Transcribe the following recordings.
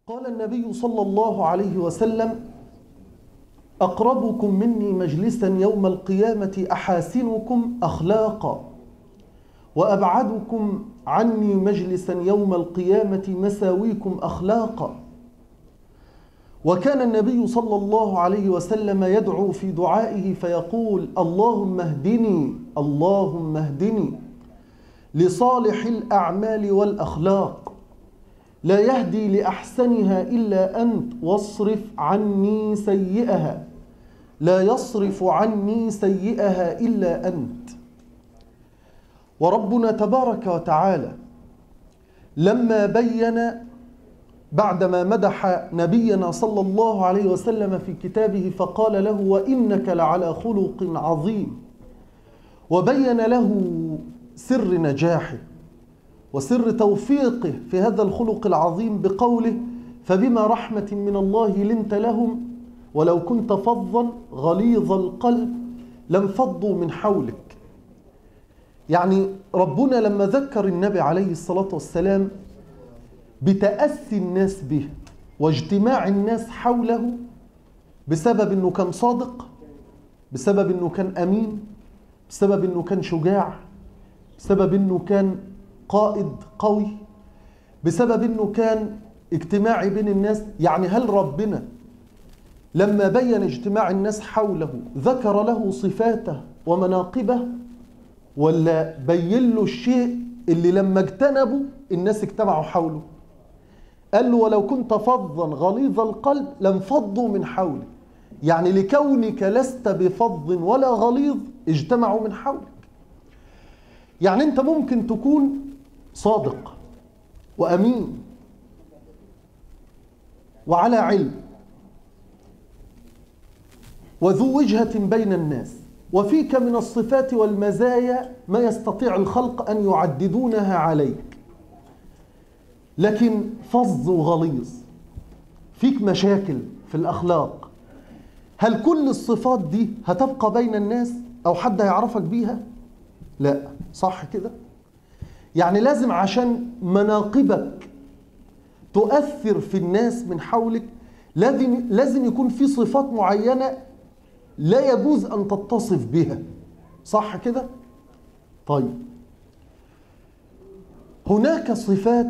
قال النبي صلى الله عليه وسلم أقربكم مني مجلسا يوم القيامة أحاسنكم أخلاقا وأبعدكم عني مجلسا يوم القيامة مساويكم أخلاقا وكان النبي صلى الله عليه وسلم يدعو في دعائه فيقول اللهم اهدني اللهم اهدني لصالح الأعمال والأخلاق لا يهدي لأحسنها إلا أنت واصرف عني سيئها لا يصرف عني سيئها إلا أنت وربنا تبارك وتعالى لما بين بعدما مدح نبينا صلى الله عليه وسلم في كتابه فقال له وإنك لعلى خلق عظيم وبين له سر نجاحه وسر توفيقه في هذا الخلق العظيم بقوله فبما رحمة من الله لنت لهم ولو كنت فظا غليظ القلب لانفضوا من حولك يعني ربنا لما ذكر النبي عليه الصلاة والسلام بتأسي الناس به واجتماع الناس حوله بسبب انه كان صادق بسبب انه كان امين بسبب انه كان شجاع بسبب انه كان قائد قوي بسبب انه كان اجتماعي بين الناس يعني هل ربنا لما بين اجتماع الناس حوله ذكر له صفاته ومناقبه ولا بين له الشيء اللي لما اجتنبوا الناس اجتمعوا حوله قال له ولو كنت فظا غليظ القلب لانفضوا من حولك يعني لكونك لست بفظ ولا غليظ اجتمعوا من حولك يعني انت ممكن تكون صادق وامين وعلى علم وذو وجهه بين الناس وفيك من الصفات والمزايا ما يستطيع الخلق ان يعددونها عليك لكن فظ وغليظ فيك مشاكل في الاخلاق هل كل الصفات دي هتبقى بين الناس او حد هيعرفك بيها لا صح كده يعني لازم عشان مناقبك تؤثر في الناس من حولك لازم لازم يكون في صفات معينه لا يجوز ان تتصف بها صح كده طيب هناك صفات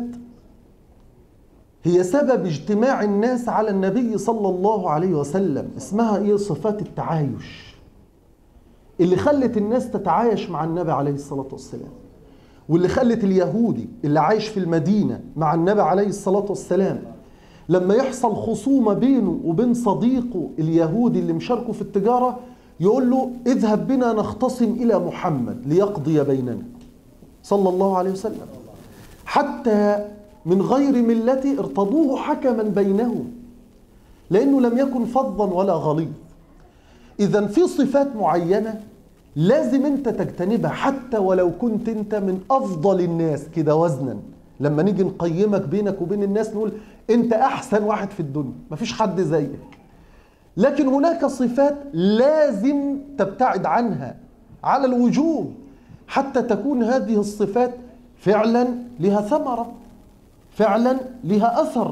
هي سبب اجتماع الناس على النبي صلى الله عليه وسلم اسمها ايه صفات التعايش اللي خلت الناس تتعايش مع النبي عليه الصلاه والسلام واللي خلت اليهودي اللي عايش في المدينه مع النبي عليه الصلاه والسلام لما يحصل خصومه بينه وبين صديقه اليهودي اللي مشاركه في التجاره يقول له اذهب بنا نختصم الى محمد ليقضي بيننا صلى الله عليه وسلم حتى من غير ملته ارتضوه حكما بينهم لانه لم يكن فظا ولا غليظ اذا في صفات معينه لازم انت تجتنبها حتى ولو كنت انت من افضل الناس كده وزنا لما نيجي نقيمك بينك وبين الناس نقول انت احسن واحد في الدنيا مفيش حد زيك لكن هناك صفات لازم تبتعد عنها على الوجوب حتى تكون هذه الصفات فعلا لها ثمره فعلا لها اثر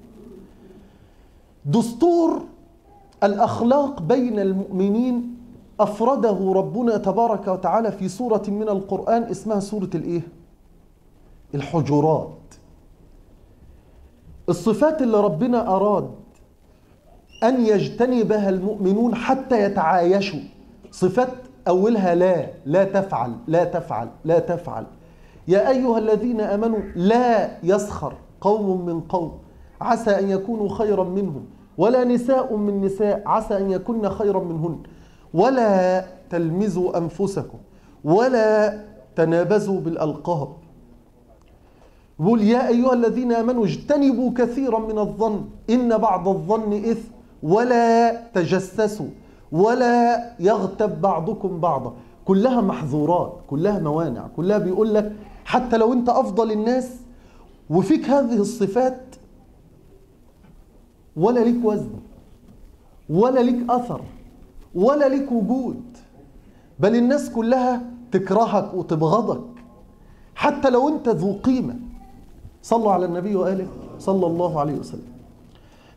دستور الاخلاق بين المؤمنين افرده ربنا تبارك وتعالى في سوره من القران اسمها سوره الايه الحجرات الصفات اللي ربنا اراد ان يجتنبها المؤمنون حتى يتعايشوا صفات اولها لا لا تفعل لا تفعل لا تفعل يا ايها الذين امنوا لا يسخر قوم من قوم عسى ان يكونوا خيرا منهم ولا نساء من نساء عسى ان يكن خيرا منهن ولا تلمزوا انفسكم ولا تنابزوا بالالقاب يقول يا ايها الذين امنوا اجتنبوا كثيرا من الظن ان بعض الظن اثم ولا تجسسوا ولا يغتب بعضكم بعضا كلها محظورات كلها موانع كلها بيقول لك حتى لو انت افضل الناس وفيك هذه الصفات ولا ليك وزن ولا ليك اثر ولا ليك وجود بل الناس كلها تكرهك وتبغضك حتى لو انت ذو قيمه صلوا على النبي واله صلى الله عليه وسلم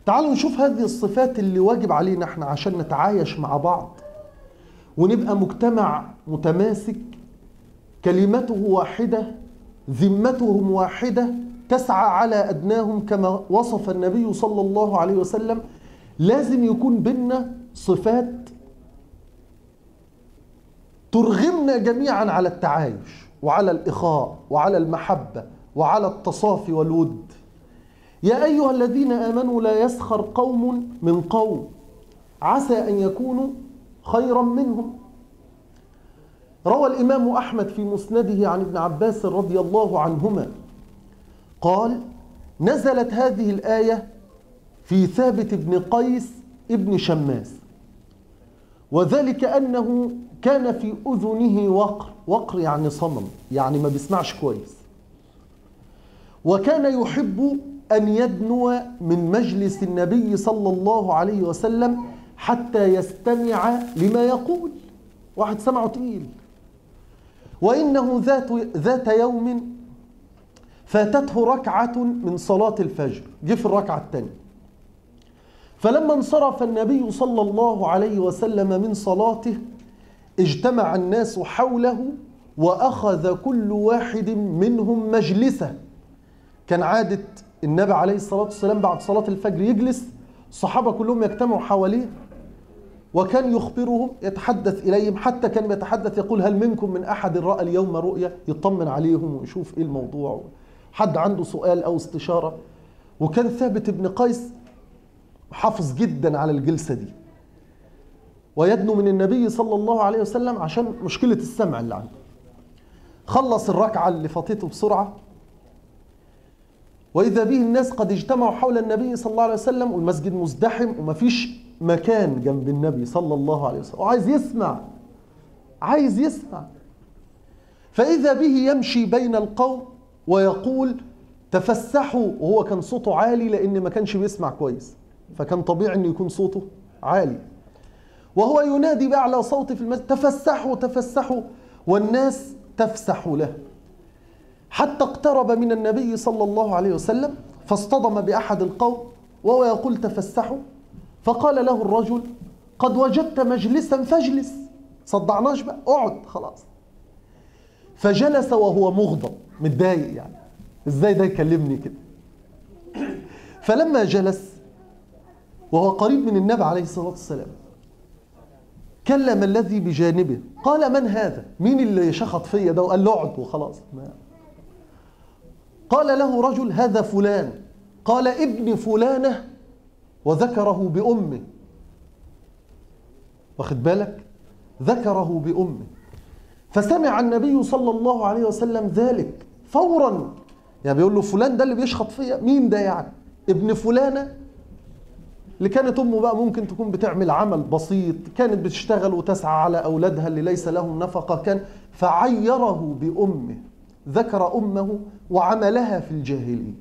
تعالوا نشوف هذه الصفات اللي واجب علينا احنا عشان نتعايش مع بعض ونبقى مجتمع متماسك كلمته واحدة ذمتهم واحدة تسعى على أدناهم كما وصف النبي صلى الله عليه وسلم لازم يكون بينا صفات ترغمنا جميعا على التعايش وعلى الإخاء وعلى المحبة وعلى التصافي والود يا أيها الذين آمنوا لا يسخر قوم من قوم عسى أن يكونوا خيرا منهم روى الإمام أحمد في مسنده عن ابن عباس رضي الله عنهما قال نزلت هذه الآية في ثابت بن قيس ابن شماس وذلك أنه كان في أذنه وقر وقر يعني صمم يعني ما بيسمعش كويس وكان يحب أن يدنو من مجلس النبي صلى الله عليه وسلم حتى يستمع لما يقول واحد سمعه تقيل وإنه ذات, ذات يوم فاتته ركعة من صلاة الفجر جه في الركعة الثانية فلما انصرف النبي صلى الله عليه وسلم من صلاته اجتمع الناس حوله وأخذ كل واحد منهم مجلسه كان عادة النبي عليه الصلاة والسلام بعد صلاة الفجر يجلس الصحابة كلهم يجتمعوا حواليه وكان يخبرهم يتحدث إليهم حتى كان يتحدث يقول هل منكم من أحد رأى اليوم رؤيا يطمن عليهم ويشوف إيه الموضوع حد عنده سؤال أو استشارة وكان ثابت ابن قيس حافظ جدا على الجلسة دي ويدنو من النبي صلى الله عليه وسلم عشان مشكلة السمع اللي عنده خلص الركعة اللي فاتته بسرعة وإذا به الناس قد اجتمعوا حول النبي صلى الله عليه وسلم والمسجد مزدحم ومفيش مكان جنب النبي صلى الله عليه وسلم وعايز يسمع عايز يسمع فإذا به يمشي بين القوم ويقول تفسحوا وهو كان صوته عالي لأن ما كانش بيسمع كويس فكان طبيعي أن يكون صوته عالي وهو ينادي بأعلى صوت في المسجد تفسحوا تفسحوا والناس تفسح له حتى اقترب من النبي صلى الله عليه وسلم فاصطدم بأحد القوم وهو يقول تفسحوا فقال له الرجل قد وجدت مجلسا فاجلس صدعناش بقى اقعد خلاص فجلس وهو مغضب متضايق يعني ازاي ده يكلمني كده فلما جلس وهو قريب من النبي عليه الصلاه والسلام كلم الذي بجانبه قال من هذا مين اللي شخط فيا ده وقال له اقعد وخلاص ما قال له رجل هذا فلان قال ابن فلانه وذكره بامه واخد بالك ذكره بامه فسمع النبي صلى الله عليه وسلم ذلك فورا يعني بيقول له فلان ده اللي بيشخط فيا مين ده يعني ابن فلانه اللي كانت امه بقى ممكن تكون بتعمل عمل بسيط كانت بتشتغل وتسعى على اولادها اللي ليس لهم نفقه كان فعيره بامه ذكر امه وعملها في الجاهليه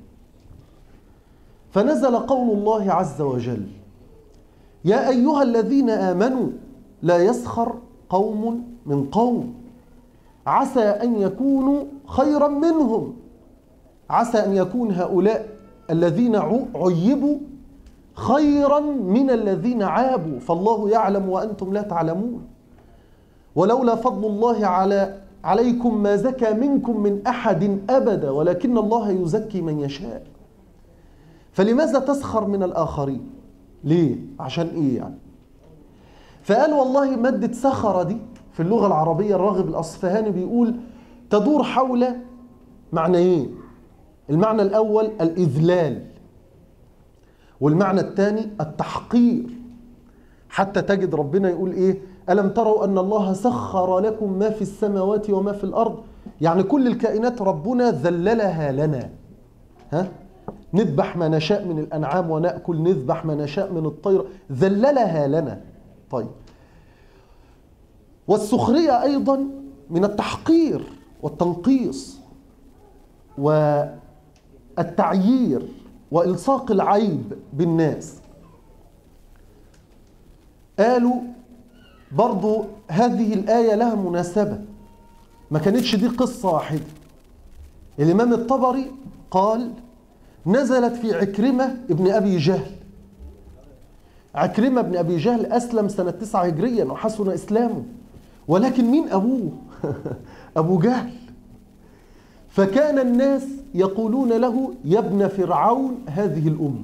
فنزل قول الله عز وجل يا ايها الذين امنوا لا يسخر قوم من قوم عسى ان يكونوا خيرا منهم عسى ان يكون هؤلاء الذين عيبوا خيرا من الذين عابوا فالله يعلم وانتم لا تعلمون ولولا فضل الله على عليكم ما زكى منكم من احد ابدا ولكن الله يزكي من يشاء فلماذا تسخر من الاخرين ليه عشان ايه يعني فقال والله ماده سخر دي في اللغه العربيه الراغب الاصفهاني بيقول تدور حول معنيين المعنى الاول الاذلال والمعنى الثاني التحقير حتى تجد ربنا يقول ايه الم تروا ان الله سخر لكم ما في السماوات وما في الارض يعني كل الكائنات ربنا ذللها لنا ها نذبح ما نشاء من الانعام وناكل نذبح ما نشاء من الطير ذللها لنا طيب والسخريه ايضا من التحقير والتنقيص والتعيير والصاق العيب بالناس قالوا برضو هذه الآية لها مناسبة ما كانتش دي قصة واحدة الإمام الطبري قال نزلت في عكرمة ابن أبي جهل عكرمة بن أبي جهل أسلم سنة تسعة هجريا وحسن إسلامه ولكن مين أبوه أبو جهل فكان الناس يقولون له يا ابن فرعون هذه الأمة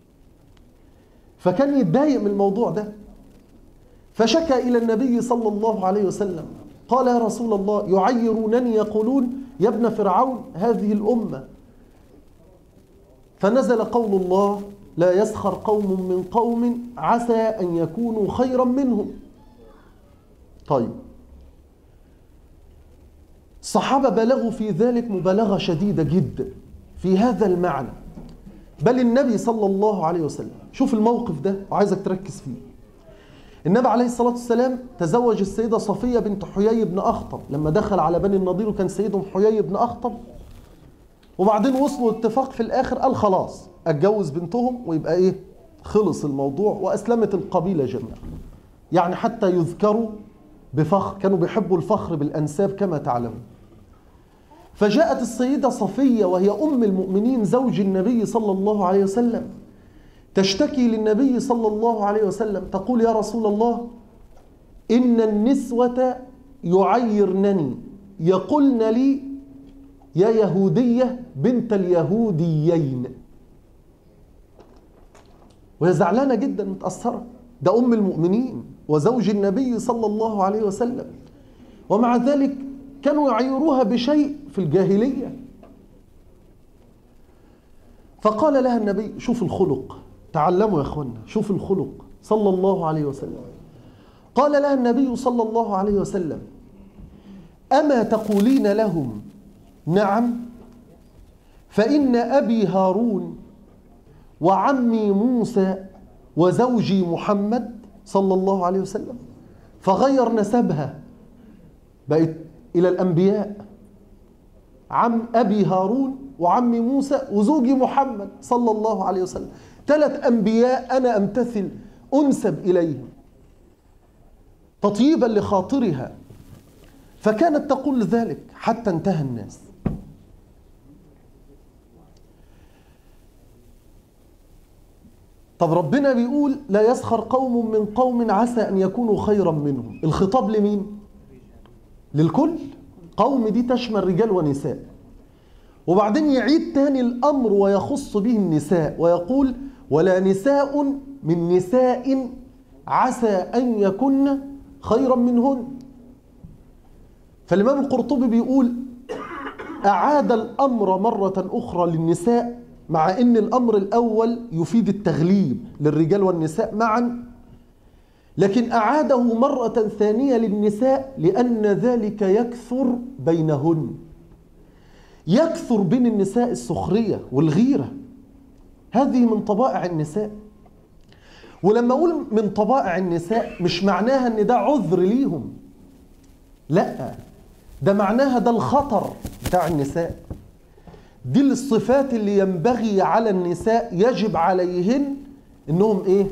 فكان يتضايق من الموضوع ده فشكى إلى النبي صلى الله عليه وسلم قال يا رسول الله يعيرونني يقولون يا ابن فرعون هذه الأمة فنزل قول الله لا يسخر قوم من قوم عسى أن يكونوا خيرا منهم طيب الصحابة بلغوا في ذلك مبالغة شديدة جدا في هذا المعنى بل النبي صلى الله عليه وسلم شوف الموقف ده وعايزك تركز فيه النبي عليه الصلاة والسلام تزوج السيدة صفية بنت حيي بن أخطب لما دخل على بني النضير وكان سيدهم حيي بن أخطب وبعدين وصلوا اتفاق في الآخر قال خلاص أتجوز بنتهم ويبقى إيه خلص الموضوع وأسلمت القبيلة جميعا يعني حتى يذكروا بفخر كانوا بيحبوا الفخر بالأنساب كما تعلمون فجاءت السيدة صفية وهي أم المؤمنين زوج النبي صلى الله عليه وسلم تشتكي للنبي صلى الله عليه وسلم تقول يا رسول الله إن النسوة يعيرنني يقولن لي يا يهودية بنت اليهوديين وهي زعلانة جدا متأثرة ده أم المؤمنين وزوج النبي صلى الله عليه وسلم ومع ذلك كانوا يعيروها بشيء في الجاهلية فقال لها النبي شوف الخلق تعلموا يا اخوانا شوف الخلق صلى الله عليه وسلم قال لها النبي صلى الله عليه وسلم أما تقولين لهم نعم فإن أبي هارون وعمي موسى وزوجي محمد صلى الله عليه وسلم فغير نسبها بقت إلى الأنبياء عم أبي هارون وعمي موسى وزوجي محمد صلى الله عليه وسلم ثلاث أنبياء أنا أمتثل أنسب إليهم تطيبا لخاطرها فكانت تقول ذلك حتى انتهى الناس طب ربنا بيقول لا يسخر قوم من قوم عسى أن يكونوا خيرا منهم الخطاب لمين؟ للكل قوم دي تشمل رجال ونساء وبعدين يعيد تاني الأمر ويخص به النساء ويقول ولا نساء من نساء عسى أن يكن خيرا منهن فالإمام القرطبي بيقول أعاد الأمر مرة أخرى للنساء مع أن الأمر الأول يفيد التغليب للرجال والنساء معا لكن أعاده مرة ثانية للنساء لأن ذلك يكثر بينهن يكثر بين النساء السخرية والغيرة هذه من طبائع النساء ولما أقول من طبائع النساء مش معناها أن ده عذر ليهم لا ده معناها ده الخطر بتاع النساء دي الصفات اللي ينبغي على النساء يجب عليهن انهم ايه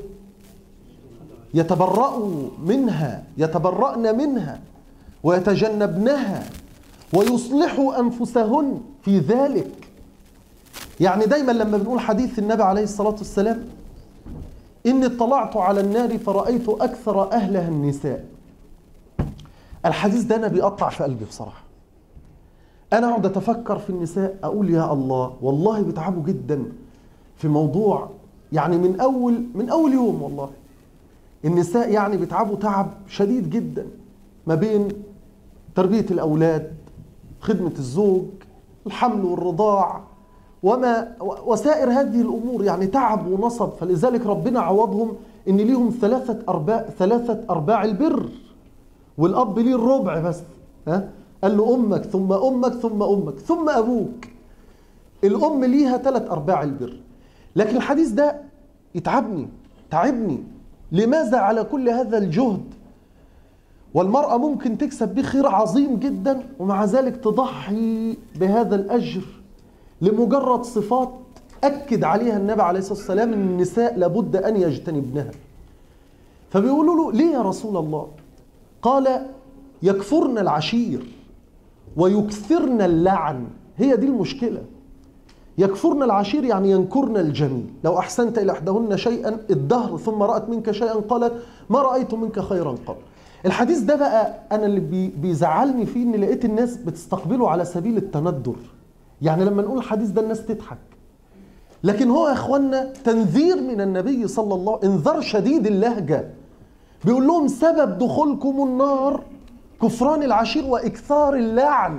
يتبرأوا منها يتبرأن منها ويتجنبنها ويصلحوا انفسهن في ذلك يعني دايما لما بنقول حديث النبي عليه الصلاه والسلام اني اطلعت على النار فرايت اكثر اهلها النساء الحديث ده انا بيقطع في قلبي بصراحه انا اقعد اتفكر في النساء اقول يا الله والله بيتعبوا جدا في موضوع يعني من اول من اول يوم والله النساء يعني بيتعبوا تعب شديد جدا ما بين تربيه الاولاد خدمه الزوج الحمل والرضاع وما وسائر هذه الامور يعني تعب ونصب فلذلك ربنا عوضهم ان ليهم ثلاثه ارباع ثلاثه ارباع البر والاب ليه الربع بس ها قال له امك ثم امك ثم امك ثم ابوك الام ليها ثلاث ارباع البر لكن الحديث ده يتعبني تعبني لماذا على كل هذا الجهد والمرأة ممكن تكسب به خير عظيم جدا ومع ذلك تضحي بهذا الأجر لمجرد صفات أكد عليها النبي عليه الصلاة والسلام أن النساء لابد أن يجتنبنها فبيقولوا له ليه يا رسول الله قال يكفرن العشير ويكثرن اللعن هي دي المشكلة يكفرن العشير يعني ينكرن الجميل لو أحسنت إلى إحداهن شيئا الدهر ثم رأت منك شيئا قالت ما رأيت منك خيرا قبل الحديث ده بقى أنا اللي بي بيزعلني فيه إن لقيت الناس بتستقبله على سبيل التندر يعني لما نقول الحديث ده الناس تضحك لكن هو يا اخوانا تنذير من النبي صلى الله عليه انذار شديد اللهجه بيقول لهم سبب دخولكم النار كفران العشير واكثار اللعن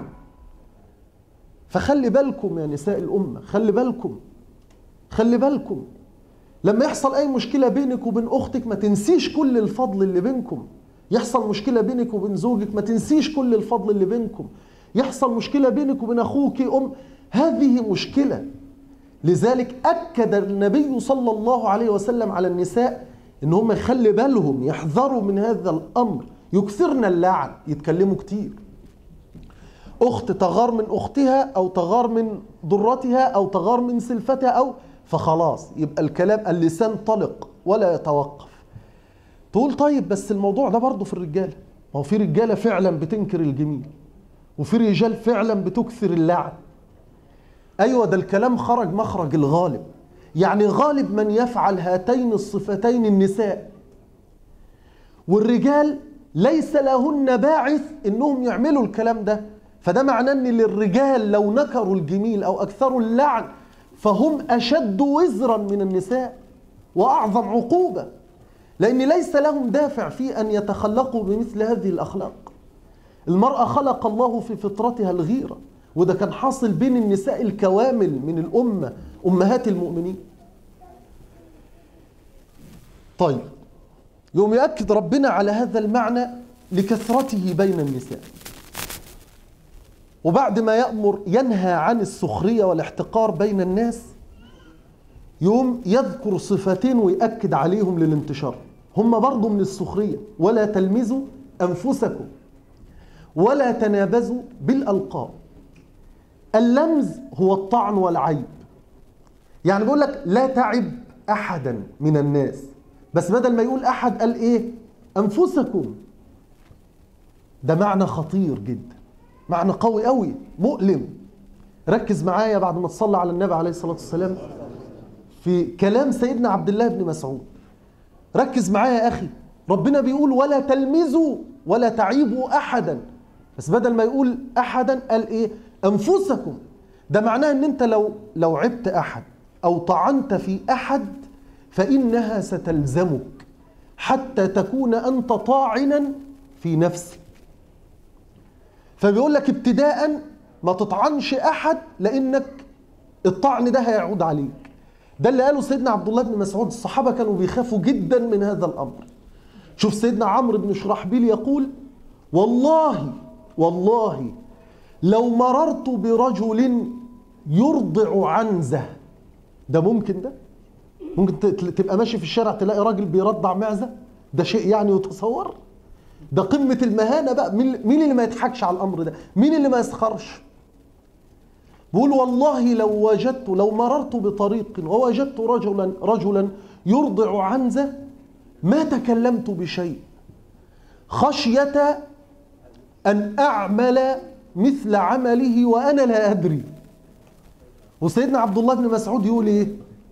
فخلي بالكم يا نساء الامه خلي بالكم خلي بالكم لما يحصل اي مشكله بينك وبين اختك ما تنسيش كل الفضل اللي بينكم يحصل مشكله بينك وبين زوجك ما تنسيش كل الفضل اللي بينكم يحصل مشكله بينك وبين اخوك ام هذه مشكله لذلك اكد النبي صلى الله عليه وسلم على النساء ان هم يخلي بالهم يحذروا من هذا الامر يكثرن اللعن يتكلموا كتير اخت تغار من اختها او تغار من ضرتها او تغار من سلفتها او فخلاص يبقى الكلام اللسان طلق ولا يتوقف تقول طيب بس الموضوع ده برضه في الرجاله ما هو في رجاله فعلا بتنكر الجميل وفي رجال فعلا بتكثر اللعن ايوه ده الكلام خرج مخرج الغالب يعني غالب من يفعل هاتين الصفتين النساء والرجال ليس لهن باعث انهم يعملوا الكلام ده فده معناه ان للرجال لو نكروا الجميل او اكثروا اللعن فهم اشد وزرا من النساء واعظم عقوبه لان ليس لهم دافع في ان يتخلقوا بمثل هذه الاخلاق المراه خلق الله في فطرتها الغيره وده كان حاصل بين النساء الكوامل من الامه امهات المؤمنين طيب يوم يؤكد ربنا على هذا المعنى لكثرته بين النساء وبعد ما يأمر ينهى عن السخرية والاحتقار بين الناس يوم يذكر صفتين ويأكد عليهم للانتشار هم برضو من السخرية ولا تلمزوا أنفسكم ولا تنابزوا بالألقاب اللمز هو الطعن والعيب يعني بيقول لك لا تعب أحدا من الناس بس بدل ما يقول أحد قال إيه أنفسكم ده معنى خطير جدا معنى قوي قوي مؤلم ركز معايا بعد ما تصلى على النبي عليه الصلاة والسلام في كلام سيدنا عبد الله بن مسعود ركز معايا يا أخي ربنا بيقول ولا تلمزوا ولا تعيبوا أحدا بس بدل ما يقول أحدا قال إيه أنفسكم ده معناه أن أنت لو لو عبت أحد أو طعنت في أحد فإنها ستلزمك حتى تكون أنت طاعنا في نفسك فبيقول لك ابتداء ما تطعنش احد لانك الطعن ده هيعود عليك ده اللي قاله سيدنا عبد الله بن مسعود الصحابه كانوا بيخافوا جدا من هذا الامر شوف سيدنا عمرو بن شرحبيل يقول والله والله لو مررت برجل يرضع عنزه ده ممكن ده ممكن تبقى ماشي في الشارع تلاقي راجل بيرضع معزه ده شيء يعني يتصور ده قمة المهانة بقى مين اللي ما يضحكش على الأمر ده مين اللي ما يسخرش بقول والله لو وجدت لو مررت بطريق ووجدت رجلا رجلا يرضع عنزة ما تكلمت بشيء خشية أن أعمل مثل عمله وأنا لا أدري وسيدنا عبد الله بن مسعود يقول إيه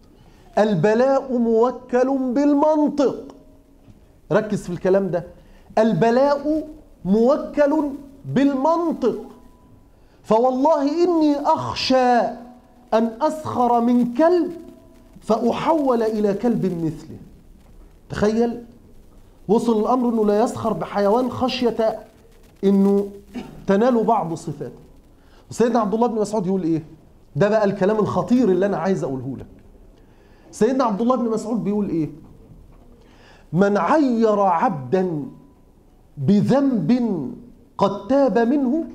البلاء موكل بالمنطق ركز في الكلام ده البلاء موكل بالمنطق فوالله اني اخشى ان اسخر من كلب فاحول الى كلب مثله تخيل وصل الامر انه لا يسخر بحيوان خشيه انه تنال بعض صفاته سيدنا عبد الله بن مسعود يقول ايه ده بقى الكلام الخطير اللي انا عايز اقوله لك سيدنا عبد الله بن مسعود بيقول ايه من عير عبدا بذنب قد تاب منه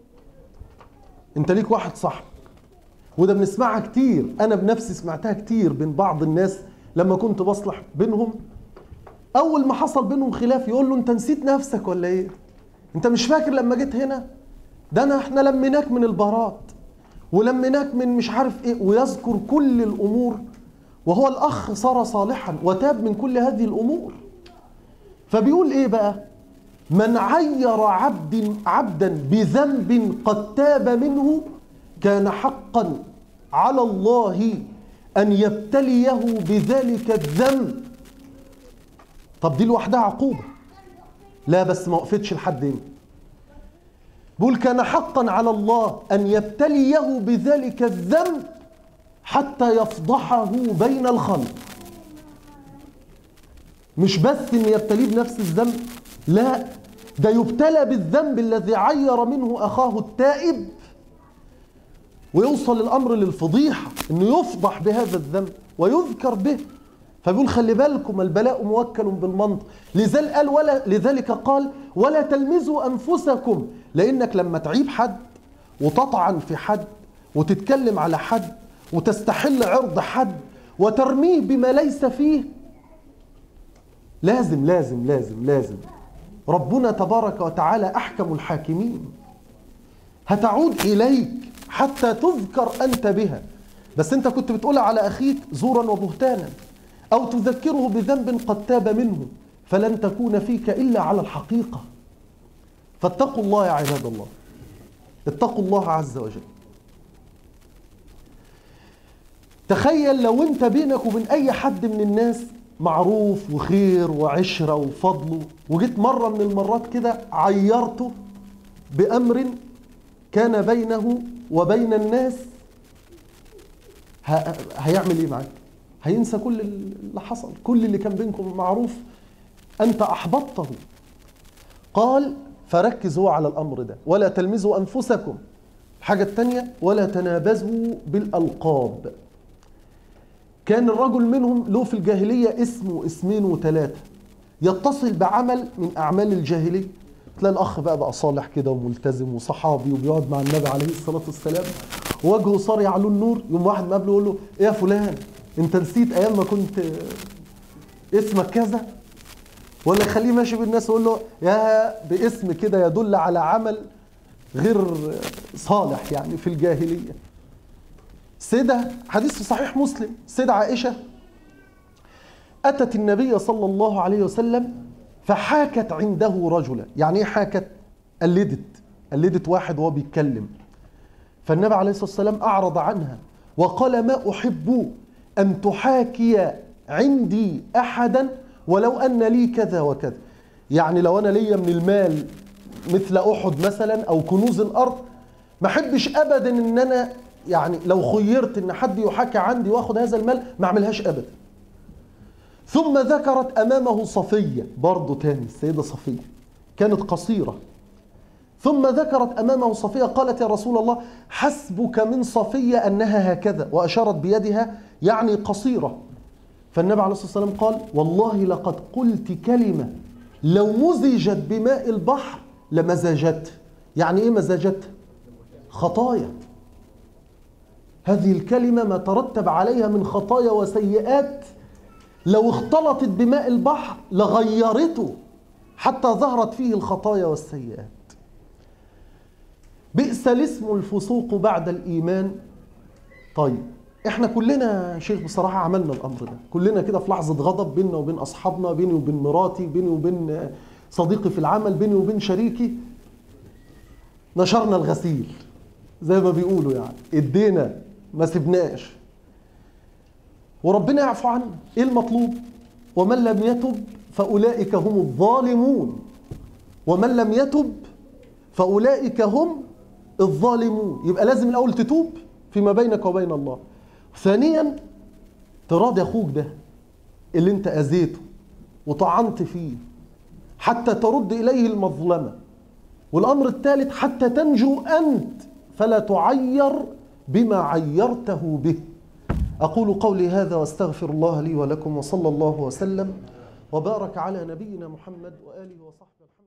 انت ليك واحد صاحبك وده بنسمعها كتير انا بنفسي سمعتها كتير بين بعض الناس لما كنت بصلح بينهم اول ما حصل بينهم خلاف يقول له انت نسيت نفسك ولا ايه انت مش فاكر لما جيت هنا ده انا احنا لميناك من البارات ولميناك من مش عارف ايه ويذكر كل الامور وهو الاخ صار صالحا وتاب من كل هذه الامور فبيقول ايه بقى من عير عبد عبدا بذنب قد تاب منه كان حقا على الله أن يبتليه بذلك الذنب طب دي لوحدها عقوبة لا بس ما وقفتش لحد هنا بقول كان حقا على الله أن يبتليه بذلك الذنب حتى يفضحه بين الخلق مش بس ان يبتليه بنفس الذنب لا ده يبتلى بالذنب الذي عير منه اخاه التائب ويوصل الامر للفضيحه انه يفضح بهذا الذنب ويذكر به فبيقول خلي بالكم البلاء موكل بالمنطق لذلك قال ولا لذلك قال ولا تلمزوا انفسكم لانك لما تعيب حد وتطعن في حد وتتكلم على حد وتستحل عرض حد وترميه بما ليس فيه لازم لازم لازم لازم ربنا تبارك وتعالى احكم الحاكمين هتعود اليك حتى تذكر انت بها بس انت كنت بتقولها على اخيك زورا وبهتانا او تذكره بذنب قد تاب منه فلن تكون فيك الا على الحقيقه فاتقوا الله يا عباد الله اتقوا الله عز وجل تخيل لو انت بينك وبين اي حد من الناس معروف وخير وعشرة وفضله وجيت مرة من المرات كده عيرته بأمر كان بينه وبين الناس ه- هيعمل ايه معاك هينسى كل اللي حصل كل اللي كان بينكم معروف انت احبطته قال فركز هو على الامر ده ولا تلمزوا انفسكم الحاجه الثانيه ولا تنابزوا بالالقاب كان الرجل منهم له في الجاهليه اسم واسمين وثلاثه يتصل بعمل من اعمال الجاهليه تلاقي الاخ بقى بقى صالح كده وملتزم وصحابي وبيقعد مع النبي عليه الصلاه والسلام وجهه صار يعلو النور يوم واحد مقابله يقول له ايه يا فلان انت نسيت ايام ما كنت اسمك كذا ولا يخليه ماشي بالناس يقول له يا باسم كده يدل على عمل غير صالح يعني في الجاهليه سيدة حديث في صحيح مسلم سيدة عائشة أتت النبي صلى الله عليه وسلم فحاكت عنده رجلا يعني ايه حاكت قلدت قلدت واحد وهو بيتكلم فالنبي عليه الصلاة والسلام أعرض عنها وقال ما أحب أن تحاكي عندي أحدا ولو أن لي كذا وكذا يعني لو أنا ليا من المال مثل أحد مثلا أو كنوز الأرض ما أحبش أبدا إن أنا يعني لو خيرت إن حد يحاكي عندي وآخد هذا المال ما أعملهاش أبدا ثم ذكرت أمامه صفية برضه تاني السيدة صفية كانت قصيرة ثم ذكرت أمامه صفية قالت يا رسول الله حسبك من صفية أنها هكذا وأشارت بيدها يعني قصيرة فالنبي عليه الصلاة والسلام قال والله لقد قلت كلمة لو مزجت بماء البحر لمزجت يعني إيه مزجت خطايا هذه الكلمة ما ترتب عليها من خطايا وسيئات لو اختلطت بماء البحر لغيرته حتى ظهرت فيه الخطايا والسيئات بئس الاسم الفسوق بعد الإيمان طيب احنا كلنا يا شيخ بصراحة عملنا الأمر ده كلنا كده في لحظة غضب بيننا وبين أصحابنا بيني وبين مراتي بيني وبين صديقي في العمل بيني وبين شريكي نشرنا الغسيل زي ما بيقولوا يعني ادينا ما سبناش وربنا يعفو عنا ايه المطلوب ومن لم يتب فاولئك هم الظالمون ومن لم يتب فاولئك هم الظالمون يبقى لازم الاول تتوب فيما بينك وبين الله ثانيا تراضي اخوك ده اللي انت اذيته وطعنت فيه حتى ترد اليه المظلمه والامر الثالث حتى تنجو انت فلا تعير بما عيرته به أقول قولي هذا واستغفر الله لي ولكم وصلى الله وسلم وبارك على نبينا محمد وآله وصحبه